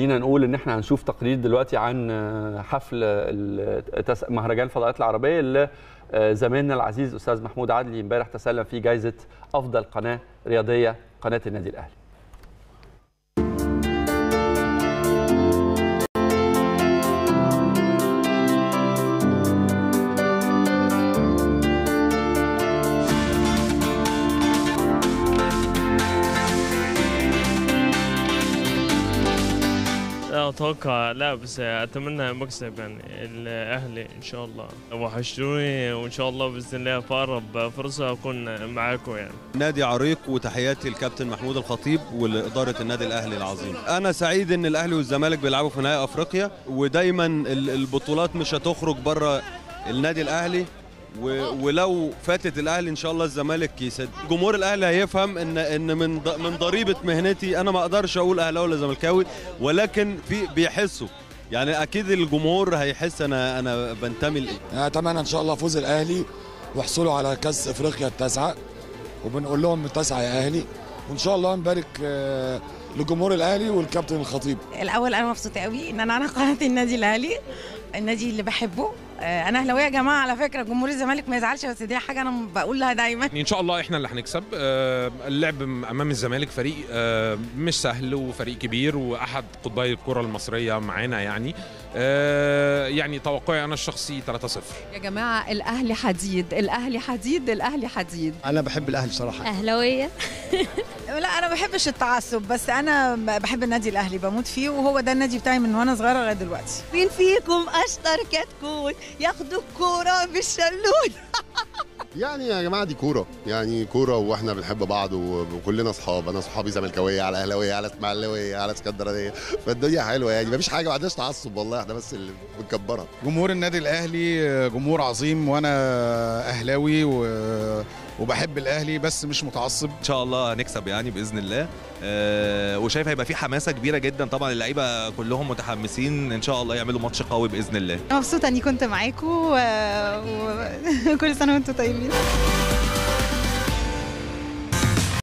خلينا نقول ان احنا هنشوف تقرير دلوقتي عن حفل التس- مهرجان الفضاءات العربيه اللي زميلنا العزيز استاذ محمود عدلي امبارح تسلم فيه جائزه افضل قناه رياضيه قناه النادي الاهلي لا اتوقع لا بس اتمنى مكسب يعني الاهلي ان شاء الله وحشتوني وان شاء الله باذن الله في اقرب فرصه اكون معاكم يعني نادي عريق وتحياتي للكابتن محمود الخطيب ولإدارة النادي الأهلي العظيم أنا سعيد إن الأهلي والزمالك بيلعبوا في نهائي أفريقيا ودايما ال- البطولات مش هتخرج بره النادي الأهلي و- ولو فاتت الأهلي إن شاء الله الزمالك يسد جمهور الأهلي هيفهم إن إن من ض- من ضريبة مهنتي أنا ما أقدرش أقول أهلاوي ولا زملكاوي ولكن في بيحسوا يعني أكيد الجمهور هيحس أنا أنا بنتمي لإيه اتمنى ان شاء الله فوز الاهلي وحصوله على كاس افريقيا التاسعه وبنقول لهم التاسعه يا اهلي وان شاء الله نبارك آه، لجمهور الاهلي والكابتن الخطيب الاول انا مبسوطه قوي ان انا على قناه النادي الاهلي النادي اللي بحبه آه، انا اهلاويه يا جماعه على فكره جمهور الزمالك ما يزعلش بس دي حاجه انا بقولها دايما ان شاء الله احنا اللي هنكسب آه، اللعب امام الزمالك فريق آه، مش سهل وفريق كبير واحد قطبي الكره المصريه معانا يعني آه، يعني توقعي انا الشخصي 3-0 يا جماعة الأهلي حديد الأهلي حديد الأهلي حديد انا بحب الاهلي صراحه أهلاوية لا انا ما بحبش التعصب بس انا بحب النادي الاهلي بموت فيه وهو ده النادي بتاعي من وانا صغيره لغايه دلوقتي مين فيكم أشطر كتكوت ياخدوا الكورة بالشلوت يعني يا جماعه دي كوره يعني كوره واحنا بنحب بعض وكلنا اصحاب انا صحابي زملكاويه على اهلاويه على اسماعيلاويه على اسكندرانيه فالدنيا حلوه يعني مفيش حاجه ما عندناش تعصب والله احنا بس اللي بنكبرها جمهور النادي الاهلي جمهور عظيم وانا اهلاوي و... وبحب الاهلي بس مش متعصب ان شاء الله هنكسب يعني باذن الله أه وشايف هيبقى في حماسه كبيره جدا طبعا اللعيبه كلهم متحمسين ان شاء الله يعملوا ماتش قوي باذن الله مبسوطه اني كنت معاكم وكل سنه وانتم طيبين